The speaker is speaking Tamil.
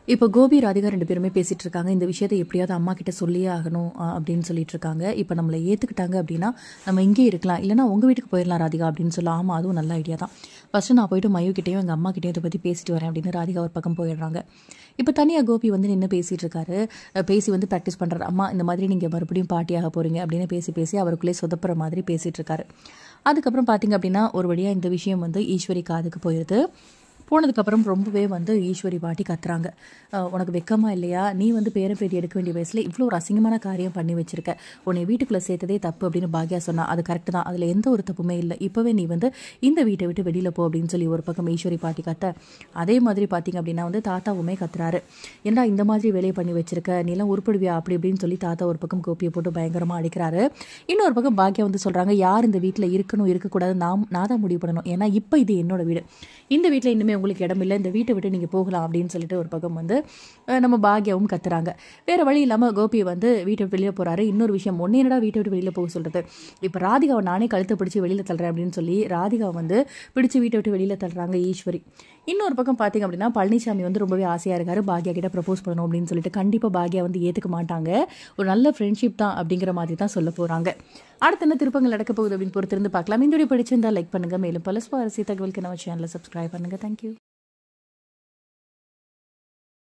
இப்போ கோபி ராதிகா ரெண்டு பேருமே பேசிட்டு இருக்காங்க இந்த விஷயத்தை எப்படியாவது அம்மா கிட்ட சொல்லியே ஆகணும் அஹ், அப்படின்னு சொல்லிட்டு இருக்காங்க இப்போ நம்மளை ஏத்துக்கிட்டாங்க அப்படின்னா நம்ம இங்கே இருக்கலாம் இல்லைனா உங்க வீட்டுக்கு போயிடலாம் ராதிகா அப்படின்னு சொல்ல ஆமா அதுவும் நல்ல ஐடியா தான் ஃபர்ஸ்ட் நான் போயிட்டு மயு கிட்டேயும் எங்க அம்மா கிட்டேயும் இதை பத்தி பேசிட்டு வரேன் அப்படின்னு ராதிகா ஒரு பக்கம் போயிடுறாங்க இப்போ தனியாக கோபி வந்து நின்று பேசிட்டு இருக்காரு அஹ், பேசி வந்து ப்ராக்டிஸ் பண்றாரு அம்மா இந்த மாதிரி நீங்க மறுபடியும் பாட்டியாக போறீங்க அப்படின்னு பேசி பேசி அவருக்குள்ளே சொதப்புற மாதிரி பேசிட்டு இருக்காரு அதுக்கப்புறம் பார்த்தீங்க அப்படின்னா ஒரு வழியா இந்த விஷயம் வந்து ஈஸ்வரி காதுக்கு போயிடுது போனதுக்கப்புறம் ரொம்பவே வந்து ஈஸ்வரி பாட்டி கத்துறாங்க அஹ், உனக்கு வெக்கமா இல்லையா நீ வந்து பேர பேட்டி எடுக்க வேண்டிய வயசுல இவ்வளோ ஒரு அசிங்கமான காரியம் பண்ணி வச்சிருக்க உன்னை வீட்டுக்குள்ள சேர்த்ததே தப்பு அப்படின்னு பாக்யா சொன்னா அது கரெக்ட் தான் அதுல எந்த ஒரு தப்புமே இல்லை இப்பவே நீ வந்து இந்த வீட்டை விட்டு வெளியில போ அப்படின்னு சொல்லி ஒரு பக்கம் ஈஸ்வரி பாட்டி கத்த அதே மாதிரி பாத்தீங்க அப்படின்னா வந்து தாத்தாவுமே கத்துறாரு என்னடா இந்த மாதிரி வேலையை பண்ணி வச்சிருக்க நீ எல்லாம் உருப்படுவியா அப்படி இப்படின்னு சொல்லி தாத்தா ஒரு பக்கம் கோப்பியை போட்டு பயங்கரமா அடிக்கிறாரு இன்னொரு பக்கம் பாக்யா வந்து சொல்றாங்க யார் இந்த வீட்டில் இருக்கணும் இருக்கக்கூடாது நான் நான் தான் முடிவு பண்ணணும் ஏன்னா இப்போ இது என்னோட வீடு இந்த வீட்டில் இன்னுமே உங்களுக்கு இடம் இல்லை இந்த வீட்டை விட்டு நீங்கள் போகலாம் அப்படின்னு சொல்லிட்டு ஒரு பக்கம் வந்து அஹ், நம்ம பாக்யாவும் கத்துறாங்க வேற வழி இல்லாமல் கோபி வந்து வீட்டை விட்டு வெளியே போறாரு இன்னொரு விஷயம் ஒன்னே என்னடா வீட்டை விட்டு வெளியில் போக சொல்றது இப்போ ராதிகாவை நானே கழுத்தை பிடிச்சி வெளியில் தள்ளுறேன் அப்படின்னு சொல்லி ராதிகா வந்து பிடிச்சி வீட்டை விட்டு வெளியில் தள்ளுறாங்க ஈஸ்வரி இன்னொரு பக்கம் பார்த்தீங்க அப்படின்னா பழனிசாமி வந்து ரொம்பவே ஆசையாக இருக்காரு பாக்யா கிட்ட ப்ரப்போஸ் பண்ணணும் அப்படின்னு சொல்லிட்டு கண்டிப்பாக பாக்யா வந்து ஏற்றுக்க மாட்டாங்க ஒரு நல்ல ஃப்ரெண்ட்ஷிப் தான் அப்படிங்கிற மாதிரி தான் சொல்ல போகிறாங்க அடுத்து என்ன திருப்பங்கள் நடக்க போகுது அப்படின்னு பொறுத்திருந்து பார்க்கலாம் இந்த வீடியோ பிடிச்சிருந்தா லைக் பண்ணுங்க மேலும் பல சுவாரஸ்ய தகவலுக்கு நம்ம சேனலை சப்ஸ்கிரைப் பண்ணுங்க தேங்க்யூ